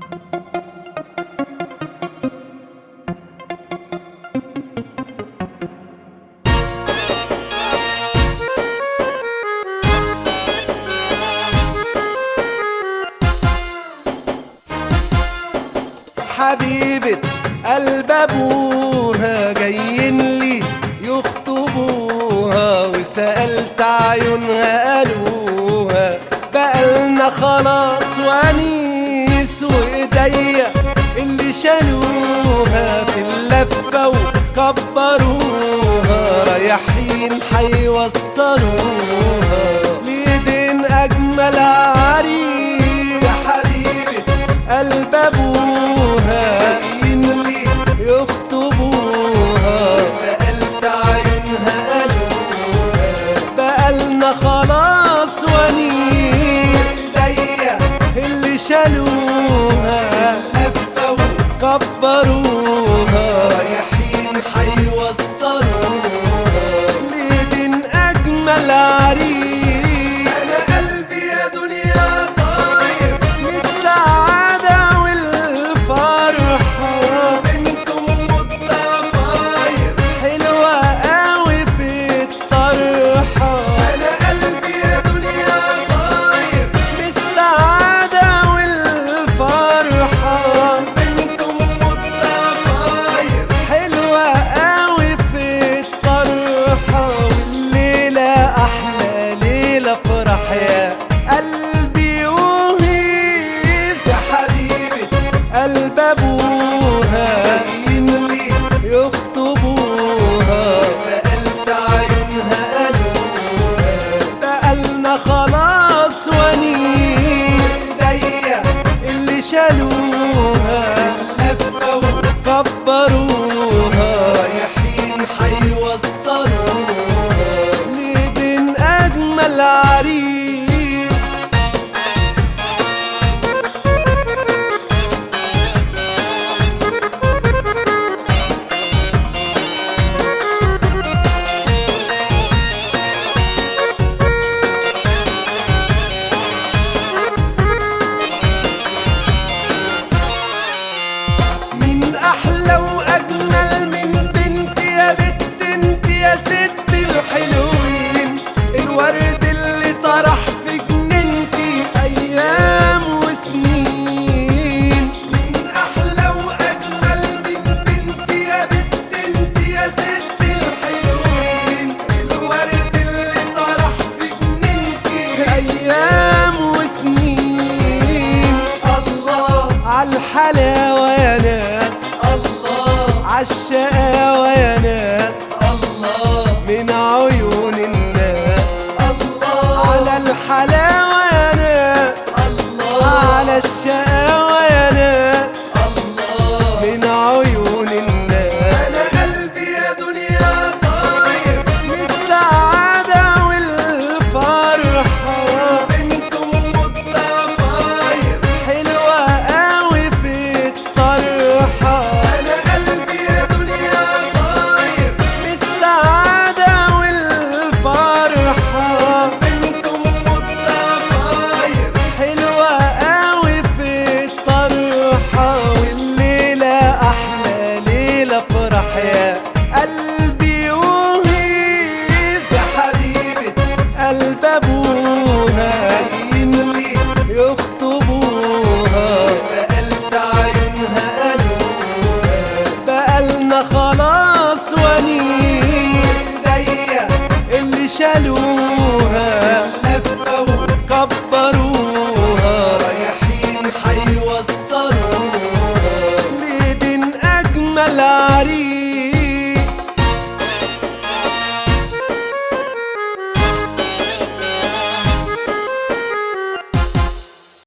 حبيبة قلب ابوها جايين لي يخطبوها وسألت عيونها قالوها بقالنا خلاص وانيس وايديا اللي شالوها في اللفة وكبروها رايحين حيوصلوها ليدين اجمل عريس يا حبيبة قلب ابوها جايين لي يخطبوها سألت عيونها قالوها بقالنا خلاص ونيس ايديا اللي شالوها لفة وكبروها رايحين حيوصلوها ليدين اجمل عريس انا قلبي يا دنيا طاير من السعادة والفرحة بنتم الضفاير حلوة قوي في الطرحة انا قلبي يا دنيا طاير من السعادة والفرحة بنتم الضفاير حلوة قوي في الطرحة والليلة أحلى ليلة فرح يا قلبي وهيس يا حبيبي قلب أبوها جايين لي يخطبوها سألت عيونها قالوها بقالنا خلاص ونيس ايديا اللي شالوها لفة وكبروها رايحين حيوصلوها ليدين أجمل عريس مين احلى واجمل من بنت يا بنت انت يا ست الحلوين الورد اللي طرح في جنينتي ايام وسنين مين احلى واجمل من بنت يا بنت انت يا ست الحلوين الورد اللي طرح في جنينتي ايام وسنين الله عالحلاوة يا ناس الله عالشقاوة يا ناس الله من عيون الناس الله على الحلاوة يا ناس الله على الشقاوة يا ناس الله من عيون الناس أنا قلبي يا دنيا طاير من السعادة والفرحة بنتم الضفاير حلوة قوي في الطرحة أنا قلبي يا دنيا طاير من السعادة والفرحة بنتم الضفاير حلوة قوي في الطرحة والليلة أحلى ليلة فرح يا قلبي وهيس يا حبيبة قلب أبوها جايين لي يخطبوها سألت عيونها قالوها بقالنا خلاص ونيس ايديا اللي شالوها